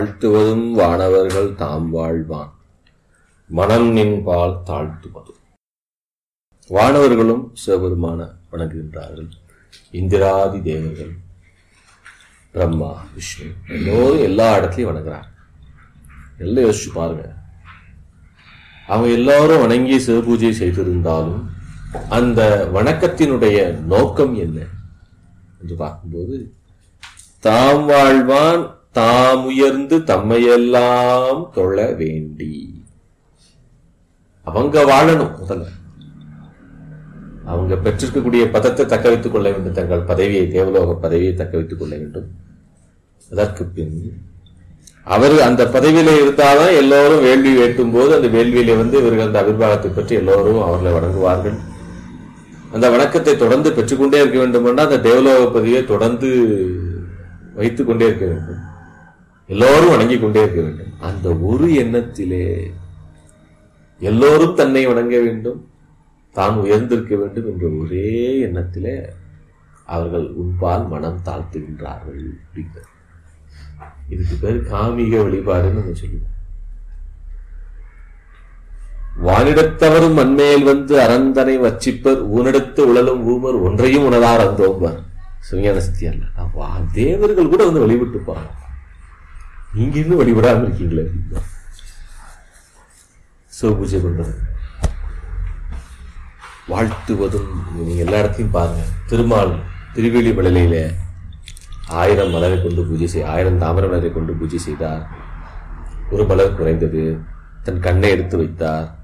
வாழ்த்துவதும் வானவர்கள் தாம் வாழ்வான் மனம் நின்பால் தாழ்த்துவதும் வானவர்களும் சிவபெருமான வணங்குகின்றார்கள் இந்திராதி தேவர்கள் பிரம்மா விஷ்ணு எல்லோரும் எல்லா இடத்துலையும் வணங்குறாங்க எல்லாம் யோசிச்சு பாருங்க அவங்க எல்லாரும் வணங்கி சிவபூஜை செய்திருந்தாலும் அந்த வணக்கத்தினுடைய நோக்கம் என்ன என்று பார்க்கும்போது தாம் வாழ்வான் தாம் உயர்ந்து தம்மையெல்லாம் தொழ வேண்டி அவங்க வாழணும் முதல்ல அவங்க பெற்றிருக்கக்கூடிய பதத்தை தக்க வைத்துக் கொள்ள வேண்டும் தங்கள் பதவியை தேவலோக பதவியை தக்க வைத்துக் கொள்ள வேண்டும் அதற்கு பின் அவர் அந்த பதவியில இருந்தாதான் எல்லோரும் வேள்வி வேட்டும் போது அந்த வேள்வியில வந்து இவர்கள் அந்த அபிர்வாகத்தை பற்றி எல்லோரும் அவர்களை வணங்குவார்கள் அந்த வணக்கத்தை தொடர்ந்து பெற்றுக்கொண்டே இருக்க வேண்டும் என்றால் அந்த தேவலோக பதவியை தொடர்ந்து வைத்துக் கொண்டே இருக்க வேண்டும் எல்லோரும் வணங்கிக் கொண்டே இருக்க வேண்டும் அந்த ஒரு எண்ணத்திலே எல்லோரும் தன்னை வணங்க வேண்டும் தான் உயர்ந்திருக்க வேண்டும் என்ற ஒரே எண்ணத்திலே அவர்கள் உன்பால் மனம் தாழ்த்துகின்றார்கள் அப்படிங்கிறது இதுக்கு பேர் காமிக வழிபாடுன்னு நம்ம சொல்லுவோம் வானிடத்தவரும் மண்மேல் வந்து அறந்தனை வச்சிப்பர் ஊனிடத்து உழலும் ஊமர் ஒன்றையும் உணரார் அந்தோம்பர் சிவஞான சத்தியல்ல வா தேவர்கள் கூட வந்து வழிபட்டு போறாங்க நீங்க இன்னும் வழிபடாம இருக்கீங்களே சிவபூஜை பண்றது வாழ்த்துவதும் நீங்க எல்லா இடத்தையும் பாருங்க திருமால் திருவேலி மலையில ஆயிரம் மலரை கொண்டு பூஜை செய் ஆயிரம் தாமர மலரை கொண்டு பூஜை செய்தார் ஒரு மலர் குறைந்தது தன் கண்ணை எடுத்து வைத்தார்